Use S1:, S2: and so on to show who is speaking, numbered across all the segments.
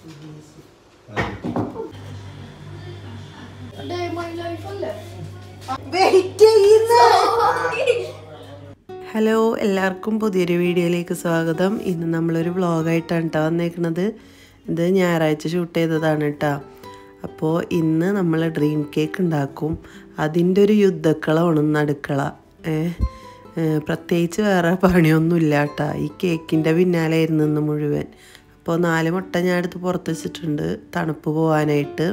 S1: Hello എല്ലാവർക്കും പുതിയൊരു വീഡിയോയിലേക്ക് സ്വാഗതം ഇന്ന് നമ്മളൊരു വ്ളോഗായിട്ടാണ് കേട്ടോ വന്നേക്കുന്നത് ഇത് ഞായറാഴ്ച ഷൂട്ട് ചെയ്തതാണ് കേട്ടോ അപ്പോൾ ഇന്ന് നമ്മൾ ഡ്രീം കേക്ക് ഉണ്ടാക്കും അതിൻ്റെ ഒരു യുദ്ധക്കളമാണ് ഇന്ന് അടുക്കള ഏ, ഏ, പ്രത്യേകിച്ച് വേറെ പണിയൊന്നുമില്ല കേട്ടോ ഈ കേക്കിൻ്റെ പിന്നാലെ ആയിരുന്നു ഇന്ന് മുഴുവൻ അപ്പോൾ നാല് മുട്ട ഞാൻ എടുത്ത് പുറത്ത് വെച്ചിട്ടുണ്ട് തണുപ്പ് പോകാനായിട്ട്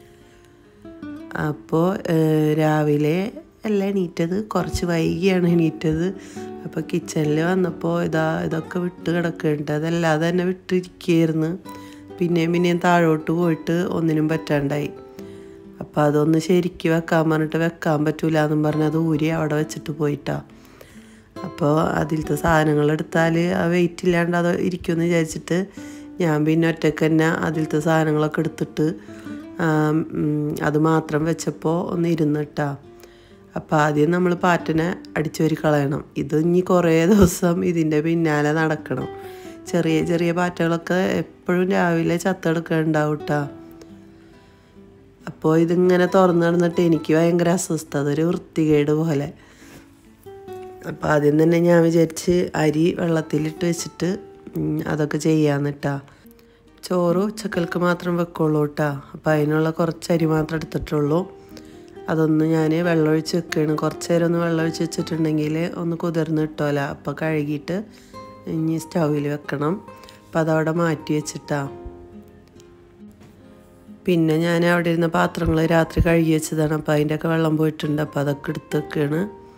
S1: അപ്പോൾ രാവിലെ അല്ല എണീറ്റത് കുറച്ച് വൈകിയാണ് എണീറ്റത് അപ്പോൾ കിച്ചണിൽ വന്നപ്പോൾ ഇതാ ഇതൊക്കെ വിട്ട് കിടക്കുന്നുണ്ട് അതല്ലാതെ തന്നെ വിട്ടിരിക്കുകയായിരുന്നു പിന്നെയും പിന്നെയും താഴോട്ട് പോയിട്ട് ഒന്നിനും പറ്റാണ്ടായി അപ്പോൾ അതൊന്ന് ശരിക്ക് വെക്കാൻ പറഞ്ഞിട്ട് വെക്കാൻ പറ്റൂല എന്നും പറഞ്ഞ് അത് ഊരി അവിടെ വെച്ചിട്ട് പോയിട്ടാ അപ്പോൾ അതിലത്തെ സാധനങ്ങൾ എടുത്താൽ ആ വെയിറ്റ് ഇല്ലാണ്ട് അത് ഇരിക്കുമെന്ന് വിചാരിച്ചിട്ട് ഞാൻ പിന്നെ ഒറ്റയ്ക്ക് തന്നെ അതിലത്തെ സാധനങ്ങളൊക്കെ എടുത്തിട്ട് ആം, ഉം, അത് മാത്രം വെച്ചപ്പോൾ ഒന്ന് ഇരുന്നിട്ടാ അപ്പോൾ ആദ്യം നമ്മൾ പാറ്റിനെ അടിച്ചൊരു കളയണം ഇത് ഇനി കുറേ ദിവസം ഇതിൻ്റെ പിന്നാലെ നടക്കണം ചെറിയ ചെറിയ പാറ്റകളൊക്കെ എപ്പോഴും രാവിലെ ചത്തെടുക്കുന്നുണ്ടാവും കേട്ടോ അപ്പോൾ ഇതിങ്ങനെ തുറന്നു നടന്നിട്ട് എനിക്ക് ഭയങ്കര അസ്വസ്ഥത ഒരു വൃത്തികേട് പോലെ അപ്പോൾ ആദ്യം തന്നെ ഞാൻ വിചാരിച്ച് അരി വെള്ളത്തിലിട്ട് വെച്ചിട്ട് ഉം, അതൊക്കെ ചെയ്യാന്നിട്ടാ ചോറ് ഉച്ചക്കൽക്ക് മാത്രം വെക്കുള്ളൂ കേട്ടോ അപ്പോൾ അതിനുള്ള കുറച്ച് അരി മാത്രം എടുത്തിട്ടുള്ളൂ അതൊന്ന് ഞാൻ വെള്ളമൊഴിച്ച് വെക്കുകയാണ് കുറച്ച് നേരം ഒന്ന് വെള്ളമൊഴിച്ച് വെച്ചിട്ടുണ്ടെങ്കിൽ ഒന്ന് കുതിർന്ന് കിട്ടുമല്ല അപ്പോൾ കഴുകിയിട്ട് ഇനി സ്റ്റൗവിൽ വെക്കണം അപ്പോൾ അതവിടെ മാറ്റി വെച്ചിട്ടാ പിന്നെ ഞാൻ അവിടെ ഇരുന്ന പാത്രങ്ങൾ രാത്രി കഴുകി വെച്ചതാണ് അപ്പോൾ അതിൻ്റെയൊക്കെ വെള്ളം പോയിട്ടുണ്ട് അപ്പോൾ അതൊക്കെ എടുത്ത് വെക്കുകയാണ്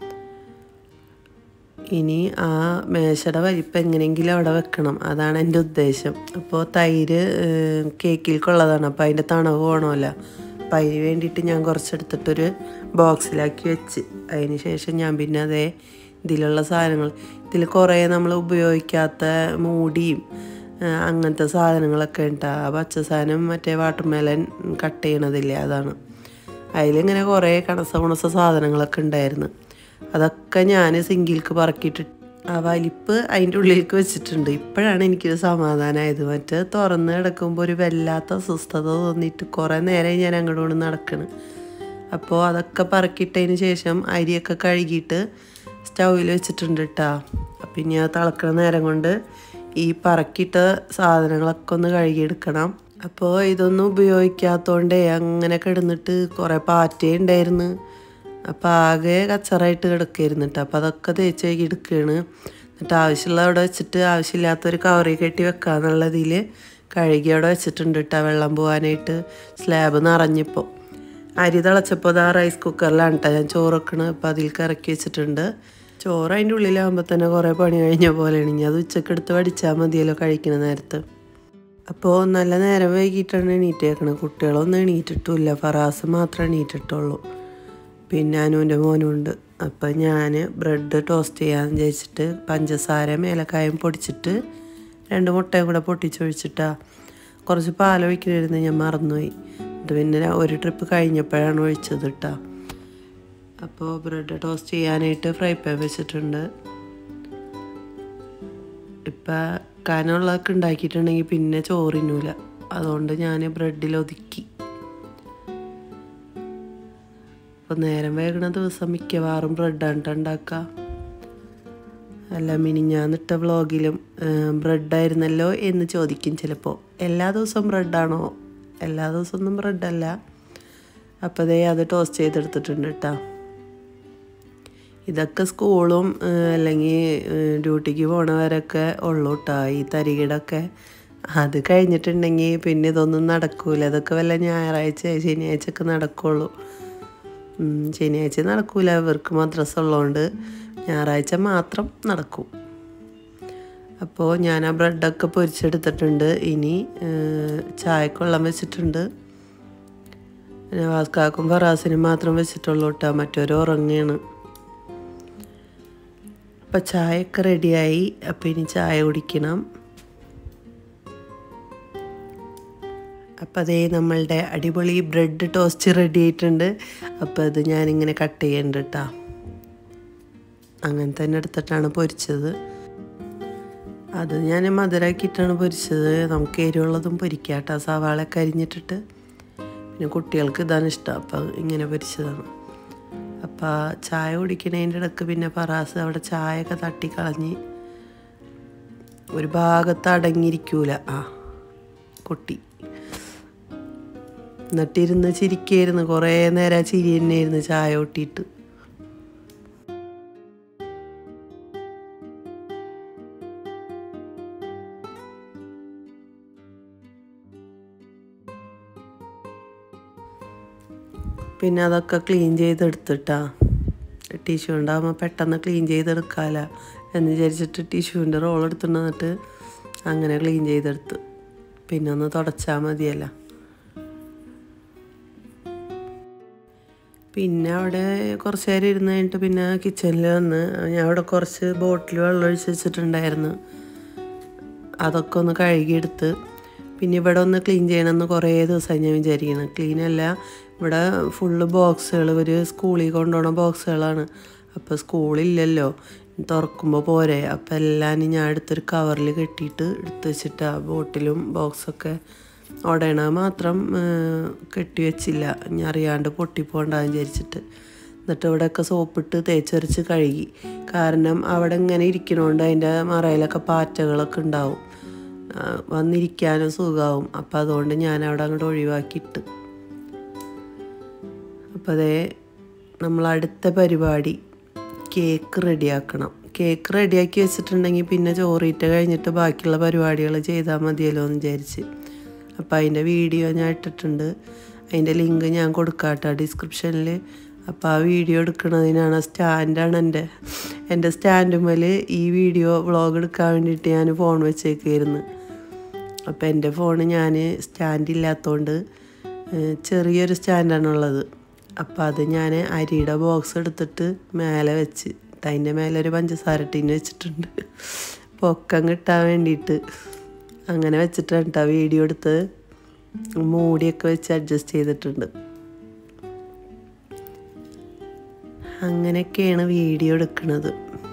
S1: ഇനി ആ മേശയുടെ വലിപ്പം എങ്ങനെയെങ്കിലും അവിടെ വെക്കണം അതാണ് എൻ്റെ ഉദ്ദേശം അപ്പോൾ തൈര് ഏഹ്, കേക്കിൽക്കുള്ളതാണ് അപ്പോൾ അതിൻ്റെ തണവ് പോകണമല്ലോ അപ്പോൾ അതിന് വേണ്ടിയിട്ട് ഞാൻ കുറച്ചെടുത്തിട്ടൊരു ബോക്സിലാക്കി വെച്ച് അതിന് ശേഷം ഞാൻ പിന്നെ അതേ ഇതിലുള്ള സാധനങ്ങൾ ഇതിൽ കുറേ നമ്മൾ ഉപയോഗിക്കാത്ത മൂടിയും ഏഹ്, അങ്ങനത്തെ സാധനങ്ങളൊക്കെ ഉണ്ട് ആ പച്ച സാധനം മറ്റേ വാട്ടർമെലൻ കട്ട് ചെയ്യണതില്ലേ അതാണ് അതിലിങ്ങനെ കുറേ കണസ കുണസ സാധനങ്ങളൊക്കെ ഉണ്ടായിരുന്നു അതൊക്കെ ഞാൻ സിങ്കിൽക്ക് പറക്കിയിട്ട് ആ വലിപ്പ് അതിൻ്റെ ഉള്ളിലേക്ക് വെച്ചിട്ടുണ്ട് ഇപ്പോഴാണ് എനിക്കൊരു സമാധാനമായത് മറ്റേ തുറന്ന് കിടക്കുമ്പോൾ ഒരു വല്ലാത്ത അസ്വസ്ഥത തോന്നിയിട്ട് കുറേ നേരം ഞാൻ അങ്ങോട്ട് കൊണ്ട് നടക്കണം അപ്പോൾ അതൊക്കെ പറക്കിയിട്ടതിന് ശേഷം അരിയൊക്കെ കഴുകിയിട്ട് സ്റ്റൗവിൽ വെച്ചിട്ടുണ്ട് കേട്ടോ അപ്പം ഇനി അത് തിളക്കണ നേരം കൊണ്ട് ഈ പറക്കിയിട്ട സാധനങ്ങളൊക്കെ ഒന്ന് കഴുകിയെടുക്കണം അപ്പോൾ ഇതൊന്നും ഉപയോഗിക്കാത്തതുകൊണ്ടേ അങ്ങനെ കിടന്നിട്ട് കുറേ പാറ്റേ ഉണ്ടായിരുന്നു അപ്പോൾ ആകെ കച്ചറായിട്ട് കിടക്കായിരുന്നു കേട്ടോ അപ്പോൾ അതൊക്കെ തേച്ച് കഴുകി എടുക്കുകയാണ് എന്നിട്ട് ആവശ്യമുള്ള അവിടെ വെച്ചിട്ട് ആവശ്യമില്ലാത്തൊരു കവറിൽ കെട്ടി വെക്കാന്നുള്ളതിൽ കഴുകി അവിടെ വെച്ചിട്ടുണ്ട് കേട്ടോ വെള്ളം പോകാനായിട്ട് സ്ലാബ് നിറഞ്ഞപ്പോൾ അരി തിളച്ചപ്പോൾ അത് ആ റൈസ് കുക്കറിലാണ് കേട്ടോ ഞാൻ ചോറ് വെക്കണത് അപ്പോൾ അതിലേക്ക് ഇറക്കി വെച്ചിട്ടുണ്ട് ചോറ് അതിൻ്റെ ഉള്ളിലാകുമ്പോൾ തന്നെ കുറേ പണി കഴിഞ്ഞ പോലെയാണ് ഇനി അത് ഉച്ചക്ക് എടുത്ത് വടിച്ചാൽ മതിയല്ലോ കഴിക്കുന്ന നേരത്ത് അപ്പോൾ നല്ല നേരം വൈകിട്ടാണ് എണീറ്റേക്കണത് കുട്ടികളൊന്നും എണീറ്റിട്ടില്ല ഫറാസ് മാത്രമേ എണീറ്റിട്ടുള്ളൂ പിന്നെ അനുവിൻ്റെ മോനും ഉണ്ട് അപ്പം ഞാൻ ബ്രെഡ് ടോസ്റ്റ് ചെയ്യാമെന്ന് വിചാരിച്ചിട്ട് പഞ്ചസാര ഏലക്കായും പൊടിച്ചിട്ട് രണ്ട് മുട്ടയും കൂടെ പൊട്ടിച്ചൊഴിച്ചിട്ടാ കുറച്ച് പാലൊഴിക്കണമായിരുന്നു ഞാൻ മറന്നുപോയി ഇത് പിന്നെ ഞാൻ ഒരു ട്രിപ്പ് കഴിഞ്ഞപ്പോഴാണ് ഒഴിച്ചത് കേട്ടോ അപ്പോൾ ബ്രെഡ് ടോസ്റ്റ് ചെയ്യാനായിട്ട് ഫ്രൈ പാൻ വെച്ചിട്ടുണ്ട് ഇപ്പം കനമുള്ളതൊക്കെ ഉണ്ടാക്കിയിട്ടുണ്ടെങ്കിൽ പിന്നെ ചോറിനൂല അതുകൊണ്ട് ഞാൻ ബ്രെഡിൽ ഒതുക്കി അപ്പോൾ നേരം വേഗണ ദിവസം മിക്കവാറും ബ്രെഡാണ് ട്ടോ ഉണ്ടാക്കുക അല്ല മിനിഞ്ഞാന്നിട്ട വ്ളോഗിലും ബ്രെഡായിരുന്നല്ലോ എന്ന് ചോദിക്കും ചിലപ്പോൾ എല്ലാ ദിവസവും ബ്രെഡാണോ എല്ലാ ദിവസമൊന്നും ബ്രെഡല്ല അപ്പോൾ ദേ അത് ടോസ്റ്റ് ചെയ്തെടുത്തിട്ടുണ്ട് കേട്ടോ ഇതൊക്കെ സ്കൂളും ഏഹ്, അല്ലെങ്കിൽ ഏഹ്, ഡ്യൂട്ടിക്ക് പോണവരൊക്കെ ഉള്ളൂ കേട്ടോ ഈ തരികിടൊക്കെ അത് കഴിഞ്ഞിട്ടുണ്ടെങ്കിൽ പിന്നെ ഇതൊന്നും നടക്കൂല അതൊക്കെ വല്ല ഞായറാഴ്ച ശനിയാഴ്ച ഒക്കെ നടക്കുള്ളൂ ഉം, ശനിയാഴ്ച നടക്കൂല ഇവർക്ക് മദ്രസ ഉള്ളതുകൊണ്ട് ഞായറാഴ്ച മാത്രം നടക്കും അപ്പോൾ ഞാൻ ആ ബ്രെഡൊക്കെ പൊരിച്ചെടുത്തിട്ടുണ്ട് ഇനി ഏഹ്, ചായക്കൊള്ളം വെച്ചിട്ടുണ്ട് നവാസ്കാക്കും ഫറാസിനും മാത്രം വെച്ചിട്ടുള്ളൂ കേട്ടോ മറ്റൊരു ഉറങ്ങുകയാണ് അപ്പം ചായയൊക്കെ റെഡിയായി അപ്പം ഇനി ചായ കുടിക്കണം അപ്പം അതേ നമ്മളുടെ അടിപൊളി ബ്രെഡ് ടോസ്റ്റ് റെഡി ആയിട്ടുണ്ട് അപ്പം അത് ഞാനിങ്ങനെ കട്ട് ചെയ്യുന്നുണ്ട് കേട്ടോ അങ്ങനെ തന്നെ എടുത്തിട്ടാണ് പൊരിച്ചത് അത് ഞാൻ മധുരമാക്കിയിട്ടാണ് പൊരിച്ചത് നമുക്ക് എരിവുള്ളതും പൊരിക്കാം കേട്ടോ സവാളയൊക്കെ അരിഞ്ഞിട്ടിട്ട് പിന്നെ കുട്ടികൾക്ക് ഇതാണ് ഇഷ്ടം അപ്പം ഇങ്ങനെ പൊരിച്ചതാണ് അപ്പം ചായ കുടിക്കണതിൻ്റെ ഇടക്ക് പിന്നെ പറാസ് അവിടെ ചായയൊക്കെ തട്ടിക്കളഞ്ഞ് ഒരു ഭാഗത്ത് അടങ്ങിയിരിക്കൂല ആ കുട്ടി എന്നിട്ടിരുന്ന് ചിരിക്കായിരുന്നു കുറേ നേരം ആ ചിരി തന്നെയായിരുന്നു ചായ ഒട്ടിയിട്ട് പിന്നെ അതൊക്കെ ക്ലീൻ ചെയ്തെടുത്തിട്ടാ ടിഷ്യൂ ഉണ്ടാകുമ്പോൾ പെട്ടെന്ന് ക്ലീൻ ചെയ്തെടുക്കാല എന്ന് വിചാരിച്ചിട്ട് ടിഷ്യൂവിൻ്റെ റോൾ എടുത്തിട്ട് വന്നിട്ട് അങ്ങനെ ക്ലീൻ ചെയ്തെടുത്ത് പിന്നെ ഒന്ന് തുടച്ചാൽ മതിയല്ല പിന്നെ അവിടെ കുറച്ച് നേരം ഇരുന്ന് കഴിഞ്ഞിട്ട് പിന്നെ കിച്ചണിൽ വന്ന് ഞാൻ അവിടെ കുറച്ച് ബോട്ടിൽ വെള്ളം ഒഴിച്ച് വെച്ചിട്ടുണ്ടായിരുന്നു അതൊക്കെ ഒന്ന് കഴുകിയെടുത്ത് പിന്നെ ഇവിടെ ഒന്ന് ക്ലീൻ ചെയ്യണമെന്ന് കുറേ ദിവസമായി ഞാൻ വിചാരിക്കണം ക്ലീൻ അല്ല ഇവിടെ ഫുള്ള് ബോക്സുകൾ ഒരു സ്കൂളിൽ കൊണ്ടുപോകുന്ന ബോക്സുകളാണ് അപ്പോൾ സ്കൂളില്ലല്ലോ തുറക്കുമ്പോൾ പോരെ അപ്പോൾ എല്ലാം ഞാൻ എടുത്തൊരു കവറിൽ കെട്ടിയിട്ട് എടുത്ത് വെച്ചിട്ട് ആ ബോട്ടിലും ബോക്സൊക്കെ ഉടയണ മാത്രം കെട്ടി വെച്ചില്ല ഞാൻ അറിയാണ്ട് പൊട്ടിപ്പോണ്ടെന്ന് വിചാരിച്ചിട്ട് എന്നിട്ട് ഇവിടെയൊക്കെ സോപ്പിട്ട് തേച്ചൊരച്ച് കഴുകി കാരണം അവിടെ ഇങ്ങനെ ഇരിക്കണോണ്ട് അതിൻ്റെ മറയിലൊക്കെ പാറ്റകളൊക്കെ ഉണ്ടാവും വന്നിരിക്കാനും സുഖമാവും അപ്പം അതുകൊണ്ട് ഞാൻ അവിടെ അങ്ങോട്ട് ഒഴിവാക്കിയിട്ട് അപ്പോൾ അതേ നമ്മൾ അടുത്ത പരിപാടി കേക്ക് റെഡിയാക്കണം കേക്ക് റെഡിയാക്കി വെച്ചിട്ടുണ്ടെങ്കിൽ പിന്നെ ചോറിയിട്ട് കഴിഞ്ഞിട്ട് ബാക്കിയുള്ള പരിപാടികൾ ചെയ്താൽ മതിയല്ലോ എന്ന് വിചാരിച്ച് അപ്പോൾ അതിൻ്റെ വീഡിയോ ഞാൻ ഇട്ടിട്ടുണ്ട് അതിൻ്റെ ലിങ്ക് ഞാൻ കൊടുക്കാട്ടോ ഡിസ്ക്രിപ്ഷനിൽ അപ്പോൾ ആ വീഡിയോ എടുക്കുന്നതിനാണ് സ്റ്റാൻഡാണ് എൻ്റെ എൻ്റെ സ്റ്റാൻഡുമ്മൽ ഈ വീഡിയോ വ്ളോഗ് എടുക്കാൻ വേണ്ടിയിട്ട് ഞാൻ ഫോൺ വെച്ചേക്കായിരുന്നു അപ്പോൾ എൻ്റെ ഫോൺ ഞാൻ സ്റ്റാൻഡ് ഇല്ലാത്തതുകൊണ്ട് ചെറിയൊരു സ്റ്റാൻഡാണുള്ളത് അപ്പോൾ അത് ഞാൻ അരിയുടെ ബോക്സ് എടുത്തിട്ട് മേലെ വെച്ച് അതിൻ്റെ മേലെ ഒരു പഞ്ചസാര ടീന് വെച്ചിട്ടുണ്ട് പൊക്കം കിട്ടാൻ വേണ്ടിയിട്ട് അങ്ങനെ വെച്ചിട്ടാണ് കേട്ടോ വീഡിയോ എടുത്ത് മൂടിയൊക്കെ വെച്ച് അഡ്ജസ്റ്റ് ചെയ്തിട്ടുണ്ട് അങ്ങനെയൊക്കെയാണ് വീഡിയോ എടുക്കുന്നത്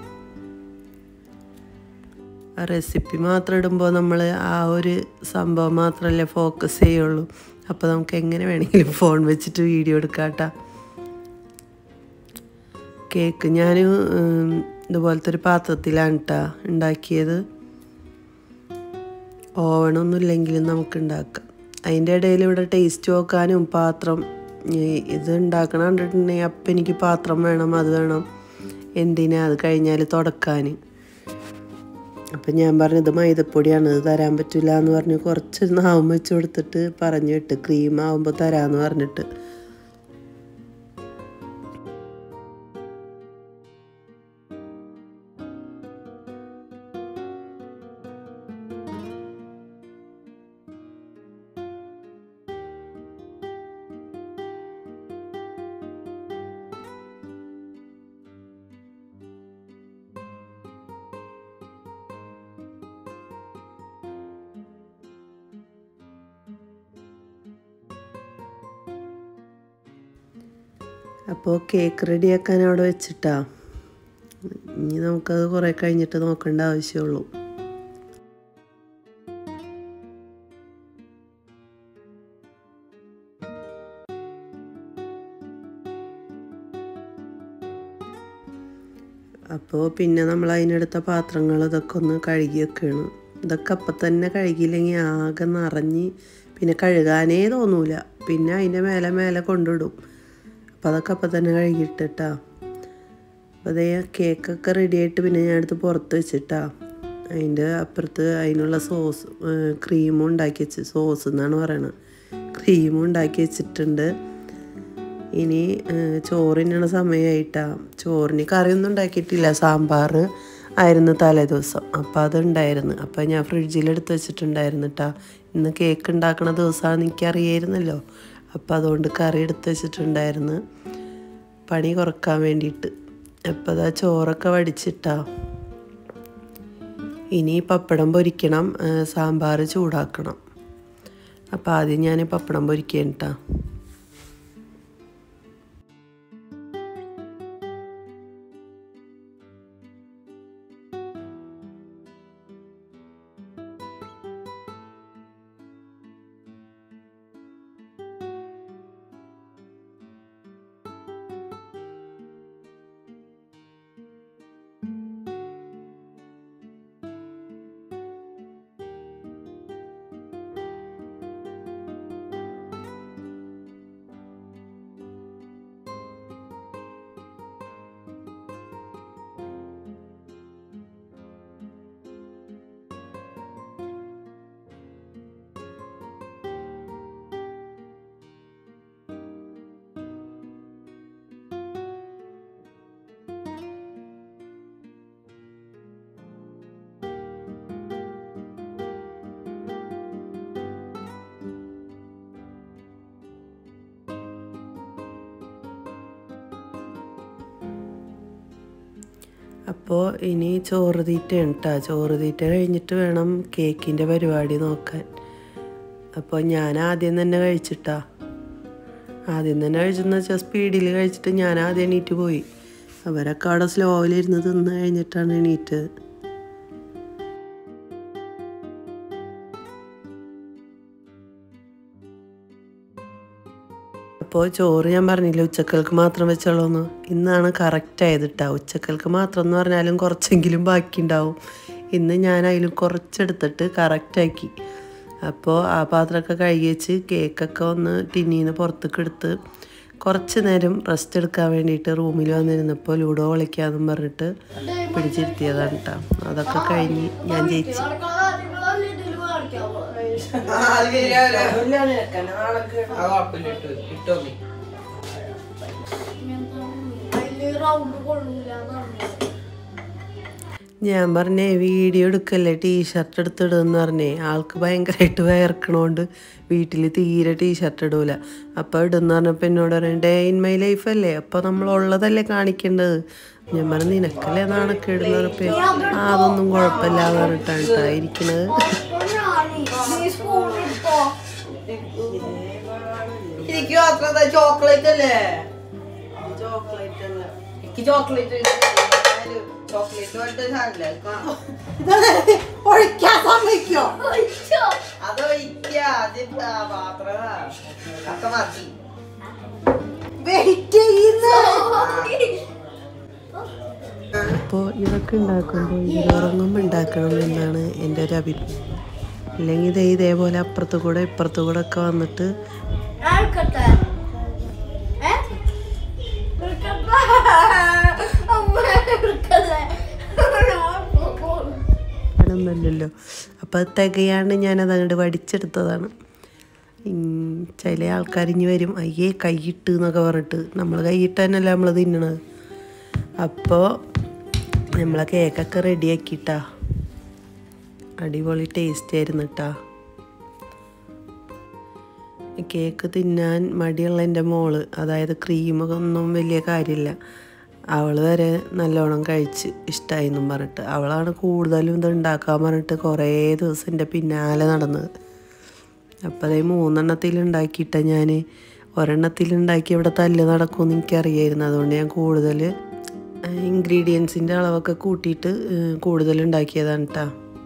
S1: റെസിപ്പി മാത്രം ഇടുമ്പോൾ നമ്മൾ ആ ഒരു സംഭവം മാത്രമല്ലേ ഫോക്കസ് ചെയ്യുള്ളൂ അപ്പോൾ നമുക്ക് എങ്ങനെ വേണമെങ്കിലും ഫോൺ വെച്ചിട്ട് വീഡിയോ എടുക്കാട്ടാ കേക്ക് ഞാൻ ഇതുപോലത്തെ ഒരു പാത്രത്തിലാണ് കേട്ടോ ഉണ്ടാക്കിയത് ഓവണൊന്നും ഇല്ലെങ്കിലും നമുക്ക് ഉണ്ടാക്കാം അതിൻ്റെ ഇടയിൽ ഇവിടെ ടേസ്റ്റ് നോക്കാനും പാത്രം ഇത് ഉണ്ടാക്കണം കണ്ടിട്ടുണ്ടെങ്കിൽ അപ്പം എനിക്ക് പാത്രം വേണം അത് വേണം എന്തിനാ അത് കഴിഞ്ഞാൽ തുടക്കാൻ അപ്പം ഞാൻ പറഞ്ഞു ഇത് മൈദപ്പൊടിയാണ് ഇത് തരാൻ പറ്റില്ല എന്ന് പറഞ്ഞ് കുറച്ച് നാവും വെച്ച് കൊടുത്തിട്ട് പറഞ്ഞു വിട്ട് ക്രീം ആവുമ്പോൾ തരാമെന്ന് പറഞ്ഞിട്ട് അപ്പോൾ കേക്ക് റെഡിയാക്കാൻ അവിടെ വെച്ചിട്ടാ ഇനി നമുക്കത് കുറേ കഴിഞ്ഞിട്ട് നോക്കേണ്ട ആവശ്യമുള്ളൂ അപ്പോൾ പിന്നെ നമ്മൾ അതിനെടുത്ത പാത്രങ്ങൾ ഇതൊക്കെ ഒന്ന് കഴുകി വെക്കുകയാണ് ഇതൊക്കെ അപ്പം തന്നെ കഴുകിയില്ലെങ്കിൽ ആകെ നിറഞ്ഞ് പിന്നെ കഴുകാനേ തോന്നൂല പിന്നെ അതിൻ്റെ മേലെ മേലെ കൊണ്ടിടും അപ്പം അതൊക്കെ അപ്പം തന്നെ കഴുകിയിട്ടിട്ടാ അപ്പോൾ അതേ കേക്കൊക്കെ റെഡി ആയിട്ട് പിന്നെ ഞാൻ എടുത്ത് പുറത്ത് വെച്ചിട്ടാ അതിൻ്റെ അപ്പുറത്ത് അതിനുള്ള സോസ് ക്രീമും ഉണ്ടാക്കി വെച്ച് സോസ് എന്നാണ് പറയണത് ക്രീമും ഉണ്ടാക്കി വെച്ചിട്ടുണ്ട് ഇനി ചോറിനുള്ള സമയമായിട്ടാ ചോറിന് കറിയൊന്നും ഉണ്ടാക്കിയിട്ടില്ല സാമ്പാർ ആയിരുന്നു തലേ ദിവസം അപ്പോൾ അതുണ്ടായിരുന്നു അപ്പോൾ ഞാൻ ഫ്രിഡ്ജിൽ എടുത്ത് വെച്ചിട്ടുണ്ടായിരുന്നു കേട്ടാ ഇന്ന് കേക്ക് ഉണ്ടാക്കണ ദിവസമാണെന്ന് എനിക്കറിയായിരുന്നല്ലോ അപ്പോൾ അതുകൊണ്ട് കറി എടുത്ത് വെച്ചിട്ടുണ്ടായിരുന്നു പണി കുറക്കാൻ വേണ്ടിയിട്ട് അപ്പോൾ അതാ ചോറൊക്കെ വടിച്ചിട്ടാ ഇനി പപ്പടം പൊരിക്കണം സാമ്പാർ ചൂടാക്കണം അപ്പോൾ ആദ്യം ഞാൻ പപ്പടം പൊരിക്കേണ്ട അപ്പോൾ ഇനി ചോറ് തീറ്റയാണ് കേട്ടോ ചോറ് തീറ്റ കഴിഞ്ഞിട്ട് വേണം കേക്കിൻ്റെ പരിപാടി നോക്കാൻ അപ്പോൾ ഞാൻ ആദ്യം തന്നെ കഴിച്ചിട്ടാ ആദ്യം തന്നെ കഴിച്ചെന്ന് വെച്ചാൽ സ്പീഡിൽ കഴിച്ചിട്ട് ഞാൻ ആദ്യം എണീറ്റ് പോയി അവരൊക്കെ അവിടെ സ്ലോയിലിരുന്ന് തിന്ന് കഴിഞ്ഞിട്ടാണ് എണീറ്റത് അപ്പോൾ ചോറ് ഞാൻ പറഞ്ഞില്ല ഉച്ചക്കൽക്ക് മാത്രം വെച്ചോളൂന്ന് ഇന്നാണ് കറക്റ്റ് ആയത് കേട്ടോ ഉച്ചക്കൽക്ക് മാത്രം എന്ന് പറഞ്ഞാലും കുറച്ചെങ്കിലും ബാക്കിയുണ്ടാവും ഇന്ന് ഞാൻ അതിലും കുറച്ചെടുത്തിട്ട് കറക്റ്റാക്കി അപ്പോൾ ആ പാത്രമൊക്കെ കഴുകി വെച്ച് കേക്കൊക്കെ ഒന്ന് ടിന്നിൽ നിന്ന് പുറത്തേക്ക് എടുത്ത് കുറച്ച് നേരം റെസ്റ്റ് എടുക്കാൻ വേണ്ടിയിട്ട് റൂമിൽ വന്നിരുന്നപ്പോൾ ലൂഡോ കളിക്കാമെന്നും പറഞ്ഞിട്ട് പിടിച്ചിരുത്തിയതാണ് കേട്ടോ അതൊക്കെ കഴിഞ്ഞ് ഞാൻ ജയിച്ചു
S2: റൗണ്ട് കൊള്ളൂല പറഞ്ഞു
S1: ഞാൻ പറഞ്ഞേ വീഡിയോ എടുക്കല്ലേ ടീഷർട്ട് എടുത്തിടുമെന്ന് പറഞ്ഞേ ആൾക്ക് ഭയങ്കരമായിട്ട് വയർക്കണോണ്ട് വീട്ടിൽ തീരെ ടീഷർട്ട് ഇടൂല അപ്പോൾ ഇടുന്ന പറഞ്ഞപ്പോൾ എന്നോട് പറയും ഡേ ഇൻ മൈ ലൈഫ് അല്ലേ അപ്പോൾ നമ്മൾ ഉള്ളതല്ലേ കാണിക്കേണ്ടത് ഞാൻ പറഞ്ഞു നിനക്കല്ലേ നാണക്കേടുന്ന് പറഞ്ഞപ്പോൾ ആ അതൊന്നും കുഴപ്പമില്ല എന്ന് പറഞ്ഞിട്ടാണ് കേട്ടോ ഇരിക്കണത്
S3: എനിക്ക് മാത്രം ചോക്ലേറ്റ് അല്ലേ ചോക്ലേറ്റ് അല്ല എനിക്ക് ചോക്ലേറ്റ് ചോക്ലേറ്റ് പോലത്തെ സാധനല്ലേ ഒഴിക്കാൻ സമ്മതിക്കോ അത് ഒഴിക്ക അത് പാത്രമാ ഒക്കെ മതി വെയിറ്റ് ചെയ്യുന്ന
S1: അപ്പോൾ ഇതൊക്കെ ഉണ്ടാക്കുമ്പോൾ ഇതിലുറങ്ങുമ്പോൾ ഉണ്ടാക്കണം എന്നാണ് എൻ്റെ ഒരു അഭിപ്രായം അല്ലെങ്കിൽ ഇതേ ഇതേപോലെ അപ്പുറത്ത് കൂടെ ഇപ്പുറത്ത് കൂടെ ഒക്കെ വന്നിട്ട്
S2: എടുക്കട്ടെ ഏ? എടുക്കട്ടെ? അമ്മ എടുക്കട്ടെ?
S1: ആണെന്നല്ലല്ലോ അപ്പം അത് തികയാണ്ട് ഞാനത് അങ്ങോട്ട് വടിച്ചെടുത്തതാണ് ഉം, ചില ആൾക്കാർ ഇനി വരും അയ്യേ കൈയിട്ട് എന്നൊക്കെ പറഞ്ഞിട്ട് നമ്മൾ കൈയിട്ട് തന്നെയല്ല നമ്മൾ തിന്നണത് അപ്പോൾ നമ്മളെ കേക്കൊക്കെ റെഡിയാക്കിട്ടാ അടിപൊളി ടേസ്റ്റ് ആയിരുന്നു കേട്ടാ കേക്ക് തിന്നാൻ മടിയുള്ള എൻ്റെ മോള് അതായത് ക്രീമൊന്നും വലിയ കാര്യമില്ല അവൾ വരെ നല്ലോണം കഴിച്ച് ഇഷ്ടമായി എന്നും പറഞ്ഞിട്ട് അവളാണ് കൂടുതലും ഇത് ഉണ്ടാക്കാൻ പറഞ്ഞിട്ട് കുറേ ദിവസം എൻ്റെ പിന്നാലെ നടന്നത് അപ്പോൾ അതേ മൂന്നെണ്ണത്തിൽ ഉണ്ടാക്കിയിട്ട ഞാൻ ഒരെണ്ണത്തിൽ ഉണ്ടാക്കി ഇവിടെ തല്ല് നടക്കുമെന്ന് എനിക്കറിയായിരുന്നു അതുകൊണ്ട് ഞാൻ കൂടുതൽ ഇൻഗ്രീഡിയൻസിൻ്റെ അളവൊക്കെ കൂട്ടിയിട്ട് ഏഹ്, കൂടുതൽ ഉണ്ടാക്കിയതാണ് കേട്ടോ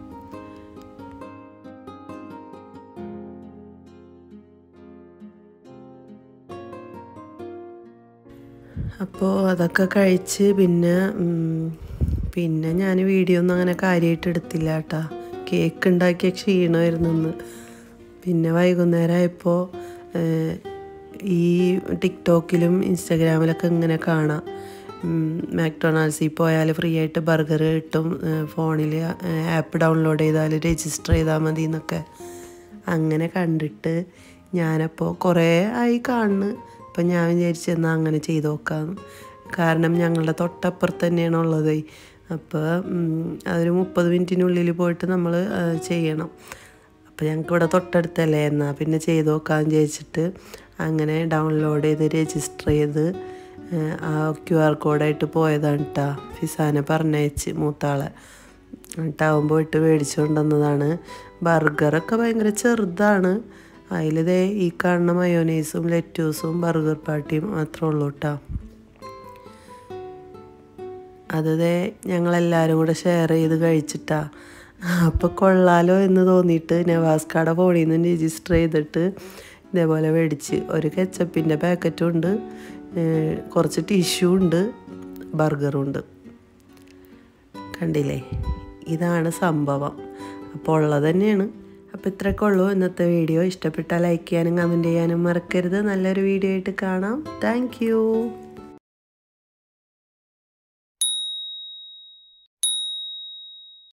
S1: അപ്പോൾ അതൊക്കെ കഴിച്ച് പിന്നെ ഉം, പിന്നെ ഞാൻ വീഡിയോ ഒന്നും അങ്ങനെ കാര്യമായിട്ട് എടുത്തില്ല കേട്ടാ കേക്ക് ഉണ്ടാക്കിയ ക്ഷീണമായിരുന്നു ഇന്ന് പിന്നെ വൈകുന്നേരം ആയപ്പോൾ ഈ ടിക്ടോക്കിലും ഇൻസ്റ്റഗ്രാമിലൊക്കെ ഇങ്ങനെ കാണാം മാക്ഡൊണാൾഡ്സിൽ പോയാൽ ഫ്രീ ആയിട്ട് ബർഗർ കിട്ടും ഫോണിൽ ആപ്പ് ഡൗൺലോഡ് ചെയ്താൽ രജിസ്റ്റർ ചെയ്താൽ മതി എന്നൊക്കെ അങ്ങനെ കണ്ടിട്ട് ഞാനപ്പോൾ കുറേ ആയി കാണുന്നു അപ്പം ഞാൻ വിചാരിച്ചു എന്നാൽ അങ്ങനെ ചെയ്ത് നോക്കാമെന്ന് കാരണം ഞങ്ങളുടെ തൊട്ടപ്പുറത്ത് തന്നെയാണ് ഉള്ളത് അപ്പോൾ അതൊരു മുപ്പത് മിനിറ്റിനുള്ളിൽ പോയിട്ട് നമ്മൾ ചെയ്യണം അപ്പോൾ ഞങ്ങൾക്ക് ഇവിടെ തൊട്ടടുത്തല്ലേ എന്നാൽ പിന്നെ ചെയ്ത് നോക്കാമെന്ന് വിചാരിച്ചിട്ട് അങ്ങനെ ഡൗൺലോഡ് ചെയ്ത് രജിസ്റ്റർ ചെയ്ത് ഏഹ്, ആ ക്യു ആർ കോഡായിട്ട് പോയതാണ് കേട്ടോ ഫിസാനെ പറഞ്ഞയച്ച് മൂത്താളെ ടൗൺ പോയിട്ട് മേടിച്ചുകൊണ്ട് വന്നതാണ് ബർഗറൊക്കെ ഭയങ്കര ചെറുതാണ് അതിലിതേ ഈ കാണുന്ന മയോനൈസും ലെറ്റ്യൂസും ബർഗർ പാട്ടിയും മാത്രമേ ഉള്ളൂ കേട്ടോ അത് ദേ ഞങ്ങളെല്ലാവരും കൂടെ ഷെയർ ചെയ്ത് കഴിച്ചിട്ടാ അപ്പോൾ കൊള്ളാലോ എന്ന് തോന്നിയിട്ട് നവാസ്കാടെ ഫോണിൽ നിന്ന് രജിസ്റ്റർ ചെയ്തിട്ട് ഇതേപോലെ മേടിച്ച് ഒരു കെച്ചപ്പിൻ്റെ പാക്കറ്റും ഉണ്ട് ഏഹ് കുറച്ച് ടിഷ്യൂ ഉണ്ട് ബർഗറും ഉണ്ട് കണ്ടില്ലേ ഇതാണ് സംഭവം അപ്പോൾ ഉള്ളത് തന്നെയാണ് അപ്പോൾ ഇത്രയൊക്കെ ഉള്ളൂ ഇന്നത്തെ വീഡിയോ ഇഷ്ടപ്പെട്ടാൽ ലൈക്ക് ചെയ്യാനും കമൻറ്റ് ചെയ്യാനും മറക്കരുത് നല്ലൊരു വീഡിയോ ആയിട്ട് കാണാം താങ്ക്